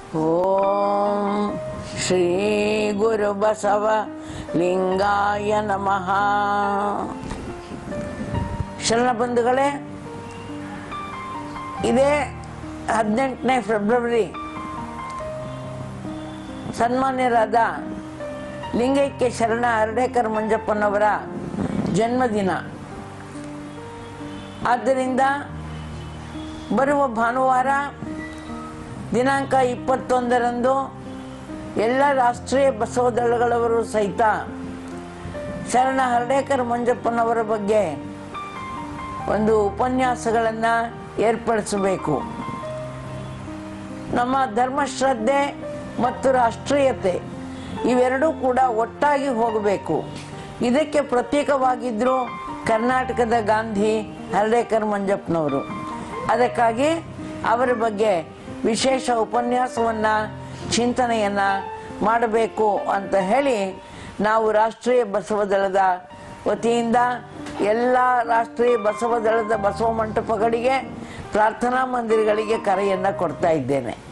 ಓಂ ಶ್ರೀ ಗುರು ಬಸವ ಲಿಂಗಾಯ ನಮಃ ಶರಣ ಬಂಧುಗಳೇ ಇದೇ ಹದಿನೆಂಟನೇ ಫೆಬ್ರವರಿ ಸನ್ಮಾನ್ಯರಾದ ಲಿಂಗೈಕ್ಯ ಶರಣ ಹರ್ಡೇಕರ್ ಮಂಜಪ್ಪನವರ ಜನ್ಮದಿನ ಆದ್ದರಿಂದ ಬರುವ ಭಾನುವಾರ ದಿನಾಂಕ ಇಪ್ಪತ್ತೊಂದರಂದು ಎಲ್ಲ ರಾಷ್ಟ್ರೀಯ ಬಸವ ದಳಗಳವರು ಸಹಿತ ಶರಣ ಹರ್ಡೇಕರ್ ಮಂಜಪ್ಪನವರ ಬಗ್ಗೆ ಒಂದು ಉಪನ್ಯಾಸಗಳನ್ನು ಏರ್ಪಡಿಸಬೇಕು ನಮ್ಮ ಧರ್ಮಶ್ರದ್ಧೆ ಮತ್ತು ರಾಷ್ಟ್ರೀಯತೆ ಇವೆರಡೂ ಕೂಡ ಒಟ್ಟಾಗಿ ಹೋಗಬೇಕು ಇದಕ್ಕೆ ಪ್ರತ್ಯೇಕವಾಗಿದ್ದರು ಕರ್ನಾಟಕದ ಗಾಂಧಿ ಹರ್ಡೇಕರ್ ಮಂಜಪ್ಪನವರು ಅದಕ್ಕಾಗಿ ಅವರ ಬಗ್ಗೆ ವಿಶೇಷ ಉಪನ್ಯಾಸವನ್ನು ಚಿಂತನೆಯನ್ನು ಮಾಡಬೇಕು ಅಂತ ಹೇಳಿ ನಾವು ರಾಷ್ಟ್ರೀಯ ಬಸವ ದಳದ ವತಿಯಿಂದ ಎಲ್ಲ ರಾಷ್ಟ್ರೀಯ ಬಸವ ದಳದ ಬಸವ ಮಂಟಪಗಳಿಗೆ ಪ್ರಾರ್ಥನಾ ಮಂದಿರಗಳಿಗೆ ಕರೆಯನ್ನು ಕೊಡ್ತಾ ಇದ್ದೇನೆ